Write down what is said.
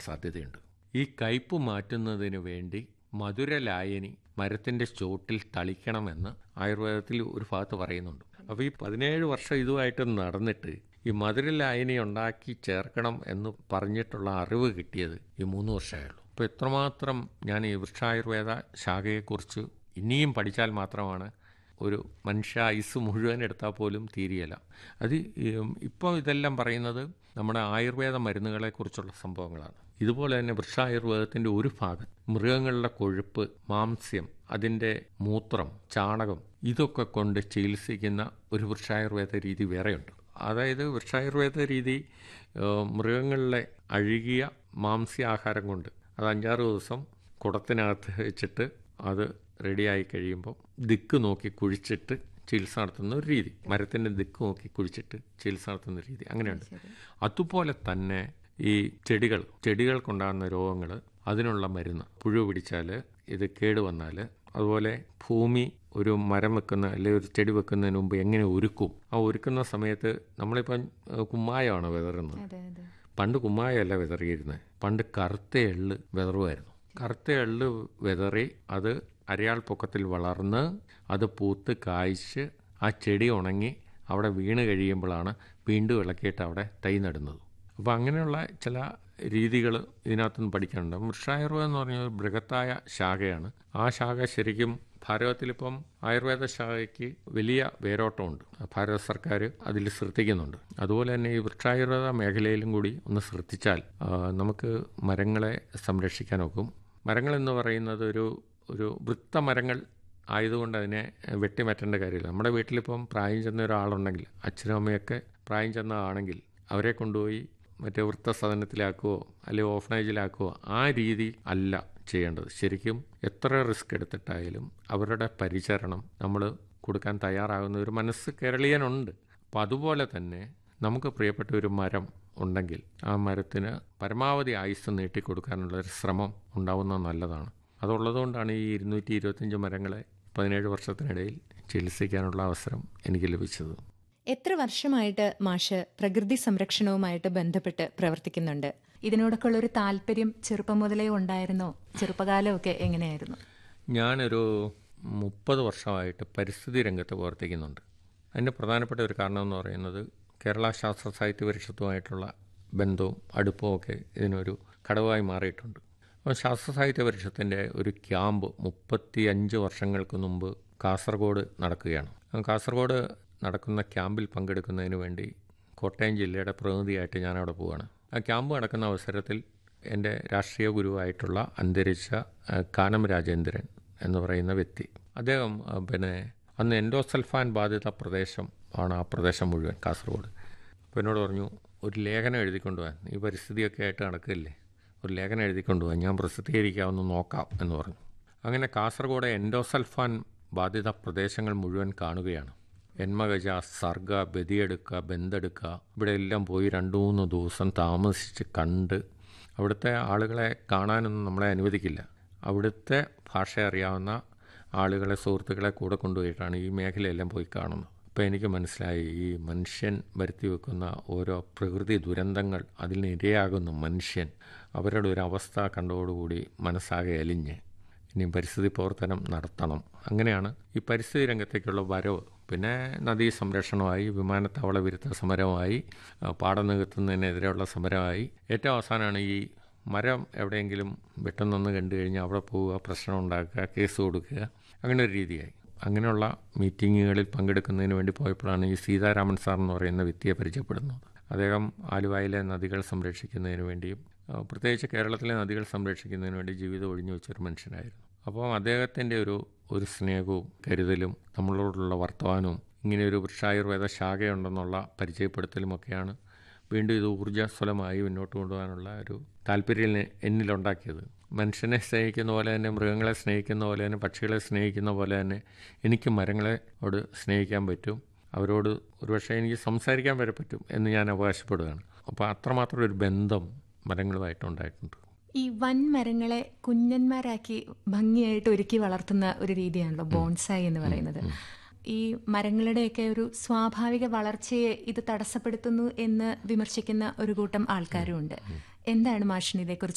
സാധ്യതയുണ്ട് ഈ കയ്പ് മാറ്റുന്നതിന് വേണ്ടി മധുരലായനി മരത്തിൻ്റെ ചോട്ടിൽ തളിക്കണമെന്ന് ആയുർവേദത്തിൽ ഒരു ഭാഗത്ത് പറയുന്നുണ്ട് അപ്പോൾ ഈ പതിനേഴ് വർഷം ഇതുമായിട്ട് നടന്നിട്ട് ഈ മധുരലായനി ഉണ്ടാക്കി ചേർക്കണം എന്ന് പറഞ്ഞിട്ടുള്ള അറിവ് കിട്ടിയത് ഈ മൂന്ന് വർഷമായുള്ളൂ അപ്പോൾ എത്രമാത്രം ഞാൻ ഈ വൃക്ഷായുർവേദ ശാഖയെക്കുറിച്ച് ഇനിയും പഠിച്ചാൽ മാത്രമാണ് ഒരു മനുഷ്യ ഐസ് മുഴുവൻ എടുത്താൽ പോലും തീരെയല്ല അത് ഇപ്പോൾ ഇതെല്ലാം പറയുന്നത് നമ്മുടെ ആയുർവേദ മരുന്നുകളെക്കുറിച്ചുള്ള സംഭവങ്ങളാണ് ഇതുപോലെ തന്നെ വൃക്ഷായുർവേദത്തിൻ്റെ ഒരു ഭാഗം മൃഗങ്ങളുടെ കൊഴുപ്പ് മാംസ്യം അതിൻ്റെ മൂത്രം ചാണകം ഇതൊക്കെ കൊണ്ട് ചികിത്സിക്കുന്ന ഒരു വൃക്ഷായുർവേദ രീതി വേറെയുണ്ട് അതായത് വൃക്ഷായുർവേദ രീതി ഏഹ്, മൃഗങ്ങളിലെ അഴുകിയ മാംസ്യാഹാരം കൊണ്ട് അത് അഞ്ചാറ് ദിവസം കുടത്തിനകത്ത് വെച്ചിട്ട് അത് റെഡിയായി കഴിയുമ്പോൾ ദിക്ക് നോക്കി കുഴിച്ചിട്ട് ചികിത്സ നടത്തുന്ന ഒരു രീതി മരത്തിൻ്റെ ദിക്ക് നോക്കി കുഴിച്ചിട്ട് ചികിത്സ നടത്തുന്ന രീതി അങ്ങനെയുണ്ട് അതുപോലെ തന്നെ ഈ ചെടികൾ ചെടികൾക്കുണ്ടാകുന്ന രോഗങ്ങൾ അതിനുള്ള മരുന്ന് പുഴു പിടിച്ചാൽ ഇത് കേടുവന്നാൽ അതുപോലെ ഭൂമി ഒരു മരം വെക്കുന്ന അല്ലെങ്കിൽ ഒരു ചെടി വെക്കുന്നതിന് മുമ്പ് എങ്ങനെ ഒരുക്കും ആ ഒരുക്കുന്ന സമയത്ത് നമ്മളിപ്പം ഏഹ്, കുമ്മായമാണ് വിതറുന്നത് അതെ അതെ പണ്ട് കുമ്മായമല്ല വിതറിയിരുന്നത് പണ്ട് കറുത്ത എള്ള് വിതറുമായിരുന്നു കറുത്ത എള്ള് വിതറി അത് അരയാൾ പൊക്കത്തിൽ വളർന്ന് അത് പൂത്ത് കായ്ച്ച് ആ ചെടി ഉണങ്ങി അവിടെ വീണ് കഴിയുമ്പോഴാണ് വീണ്ടും ഇളക്കിയിട്ട് അവിടെ തൈ നടുന്നത് അപ്പോൾ അങ്ങനെയുള്ള ചില രീതികൾ ഇതിനകത്തുനിന്ന് പഠിക്കാനുണ്ട് വൃക്ഷായുർവേദം എന്ന് പറഞ്ഞ ഒരു ബൃഹത്തായ ശാഖയാണ് ആ ശാഖ ശരിക്കും ഭാരതത്തിലിപ്പം ആയുർവേദ ശാഖയ്ക്ക് വലിയ വേരോട്ടമുണ്ട് ഭാരത സർക്കാർ അതിൽ ശ്രദ്ധിക്കുന്നുണ്ട് അതുപോലെ തന്നെ ഈ വൃക്ഷായുർവേദ മേഖലയിലും കൂടി ഒന്ന് ശ്രദ്ധിച്ചാൽ ആ, നമുക്ക് മരങ്ങളെ സംരക്ഷിക്കാനൊക്കും മരങ്ങൾ എന്ന് പറയുന്നത് ഒരു ഒരു വൃത്തമരങ്ങൾ ആയതുകൊണ്ട് അതിനെ വെട്ടിമാറ്റേണ്ട കാര്യമില്ല നമ്മുടെ വീട്ടിലിപ്പം പ്രായം ചെന്ന ഒരാളുണ്ടെങ്കിൽ അച്ഛനും അമ്മയൊക്കെ പ്രായം ചെന്ന ആണെങ്കിൽ അവരെ കൊണ്ടുപോയി മറ്റേ വൃത്തസദനത്തിലാക്കുകയോ അല്ലെങ്കിൽ ഓഫനേജിലാക്കുകയോ ആ രീതി അല്ല ചെയ്യേണ്ടത് ശരിക്കും എത്ര റിസ്ക് എടുത്തിട്ടായാലും അവരുടെ പരിചരണം നമ്മൾ കൊടുക്കാൻ തയ്യാറാകുന്ന ഒരു മനസ്സ് കേരളീയനുണ്ട് അപ്പോൾ അതുപോലെ തന്നെ നമുക്ക് പ്രിയപ്പെട്ട ഒരു മരം ഉണ്ടെങ്കിൽ ആ മരത്തിന് പരമാവധി ആയുസ് നീട്ടിക്കൊടുക്കാനുള്ള ഒരു ശ്രമം ഉണ്ടാവുന്നത് നല്ലതാണ് അതുള്ളതുകൊണ്ടാണ് ഈ ഇരുന്നൂറ്റി ഇരുപത്തിയഞ്ച് മരങ്ങളെ പതിനേഴ് വർഷത്തിനിടയിൽ ചികിത്സിക്കാനുള്ള അവസരം എനിക്ക് ലഭിച്ചത് എത്ര വർഷമായിട്ട് മാഷ് പ്രകൃതി സംരക്ഷണവുമായിട്ട് ബന്ധപ്പെട്ട് പ്രവർത്തിക്കുന്നുണ്ട് ഇതിനോടൊക്കെ ഉള്ള ഒരു താല്പര്യം ചെറുപ്പം മുതലേ ഉണ്ടായിരുന്നോ ചെറുപ്പകാലമൊക്കെ എങ്ങനെയായിരുന്നു ഞാനൊരു മുപ്പത് വർഷമായിട്ട് പരിസ്ഥിതി രംഗത്ത് പ്രവർത്തിക്കുന്നുണ്ട് അതിൻ്റെ പ്രധാനപ്പെട്ട ഒരു കാരണം എന്ന് പറയുന്നത് കേരള ശാസ്ത്ര സാഹിത്യ പരിഷത്തുമായിട്ടുള്ള ബന്ധവും അടുപ്പവും ഒക്കെ ഇതിനൊരു ഘടകമായി മാറിയിട്ടുണ്ട് അപ്പോൾ ശാസ്ത്ര സാഹിത്യ പരിഷത്തിൻ്റെ ഒരു ക്യാമ്പ് മുപ്പത്തി അഞ്ച് വർഷങ്ങൾക്ക് മുമ്പ് കാസർഗോഡ് നടക്കുകയാണ് ആ കാസർഗോഡ് നടക്കുന്ന ക്യാമ്പിൽ പങ്കെടുക്കുന്നതിന് വേണ്ടി കോട്ടയം ജില്ലയുടെ പ്രതിനിധിയായിട്ട് ഞാൻ അവിടെ പോവുകയാണ് ആ ക്യാമ്പ് നടക്കുന്ന അവസരത്തിൽ എൻ്റെ രാഷ്ട്രീയ ഗുരുവായിട്ടുള്ള അന്തരിച്ച ആ, കാനം രാജേന്ദ്രൻ എന്ന് പറയുന്ന വ്യക്തി അദ്ദേഹം ആ, പിന്നെ അന്ന് എൻഡോസൾഫാൻ ബാധിത പ്രദേശം ആണ് ആ പ്രദേശം മുഴുവൻ കാസർഗോഡ് അപ്പോൾ എന്നോട് പറഞ്ഞു ഒരു ലേഖനം എഴുതിക്കൊണ്ടുപോകാൻ ഈ പരിസ്ഥിതിയൊക്കെ ആയിട്ട് നടക്കില്ലേ ഒരു ലേഖനം എഴുതിക്കൊണ്ടുപോകാൻ ഞാൻ പ്രസിദ്ധീകരിക്കാമെന്ന് നോക്കാം എന്ന് പറഞ്ഞു അങ്ങനെ കാസർഗോഡ് എൻഡോസൾഫാൻ ബാധിത പ്രദേശങ്ങൾ മുഴുവൻ കാണുകയാണ് എന്മഗജ സർഗ ബദിയെടുക്കുക ബന്തെടുക്കുക ഇവിടെ എല്ലാം പോയി രണ്ട് മൂന്ന് ദിവസം താമസിച്ച് കണ്ട് അവിടുത്തെ ആളുകളെ കാണാനൊന്നും നമ്മളെ അനുവദിക്കില്ല അവിടുത്തെ ഭാഷ അറിയാവുന്ന ആളുകളെ സുഹൃത്തുക്കളെ കൂടെ കൊണ്ടുപോയിട്ടാണ് ഈ മേഖലയെല്ലാം പോയി കാണുന്നത് അപ്പോൾ എനിക്ക് മനസ്സിലായി ഈ മനുഷ്യൻ വരുത്തി വെക്കുന്ന ഓരോ പ്രകൃതി ദുരന്തങ്ങൾ അതിന് ഇരയാകുന്ന മനുഷ്യൻ അവരുടെ ഒരു അവസ്ഥ കണ്ടതോടുകൂടി മനസ്സാകെ അലിഞ്ഞ് ഇനി പരിസ്ഥിതി പ്രവർത്തനം നടത്തണം അങ്ങനെയാണ് ഈ പരിസ്ഥിതി രംഗത്തേക്കുള്ള വരവ് പിന്നെ നദീ സംരക്ഷണമായി വിമാനത്താവള വിരുദ്ധ സമരമായി ആ, പാടം നികത്തുന്നതിനെതിരെയുള്ള സമരമായി ഏറ്റവും അവസാനമാണ് ഈ മരം എവിടെയെങ്കിലും വെട്ടുന്നെന്ന് കണ്ടു കഴിഞ്ഞാൽ അവിടെ പോവുക പ്രശ്നം ഉണ്ടാക്കുക കേസ് കൊടുക്കുക അങ്ങനെ ഒരു രീതിയായി അങ്ങനെയുള്ള മീറ്റിങ്ങുകളിൽ പങ്കെടുക്കുന്നതിന് വേണ്ടി പോയപ്പോഴാണ് ഈ സീതാരാമൻ സാർ എന്ന് പറയുന്ന വ്യക്തിയെ പരിചയപ്പെടുന്നത് അദ്ദേഹം ആലുവായിലെ നദികൾ സംരക്ഷിക്കുന്നതിന് വേണ്ടിയും ആ, പ്രത്യേകിച്ച് കേരളത്തിലെ നദികൾ സംരക്ഷിക്കുന്നതിന് വേണ്ടി ജീവിതം ഒഴിഞ്ഞു വെച്ചൊരു മനുഷ്യനായിരുന്നു അപ്പോൾ അദ്ദേഹത്തിൻ്റെ ഒരു ഒരു സ്നേഹവും കരുതലും നമ്മളോടുള്ള വർത്തമാനവും ഇങ്ങനെ ഒരു വൃക്ഷായുർവേദ ശാഖയുണ്ടെന്നുള്ള പരിചയപ്പെടുത്തലുമൊക്കെയാണ് വീണ്ടും ഇത് ഊർജ്ജസ്വലമായി മുന്നോട്ട് കൊണ്ടുപോകാനുള്ള ഒരു താല്പര്യം എന്നെ- എന്നിലുണ്ടാക്കിയത് മനുഷ്യനെ സ്നേഹിക്കുന്ന പോലെ തന്നെ മൃഗങ്ങളെ സ്നേഹിക്കുന്ന പോലെ തന്നെ പക്ഷികളെ സ്നേഹിക്കുന്ന പോലെ തന്നെ എനിക്ക് മരങ്ങളെയോട് സ്നേഹിക്കാൻ പറ്റും അവരോട് ഒരുപക്ഷെ എനിക്ക് സംസാരിക്കാൻ വരെ പറ്റും എന്ന് ഞാൻ അവകാശപ്പെടുകയാണ് അപ്പോൾ അത്രമാത്രം ഒരു ബന്ധം മരങ്ങളുമായിട്ടുണ്ടായിട്ടുണ്ട് ഈ വൻ മരങ്ങളെ കുഞ്ഞന്മാരാക്കി ഭംഗിയായിട്ട് ഒരുക്കി വളർത്തുന്ന ഒരു രീതിയാണല്ലോ ബോൺസായി എന്ന് പറയുന്നത് ഈ മരങ്ങളുടെയൊക്കെ ഒരു സ്വാഭാവിക വളർച്ചയെ ഇത് തടസ്സപ്പെടുത്തുന്നു എന്ന് വിമർശിക്കുന്ന ഒരു കൂട്ടം ആൾക്കാരും ഉണ്ട് എന്താണ് മാഷിന് ഇതേക്കുറിച്ച്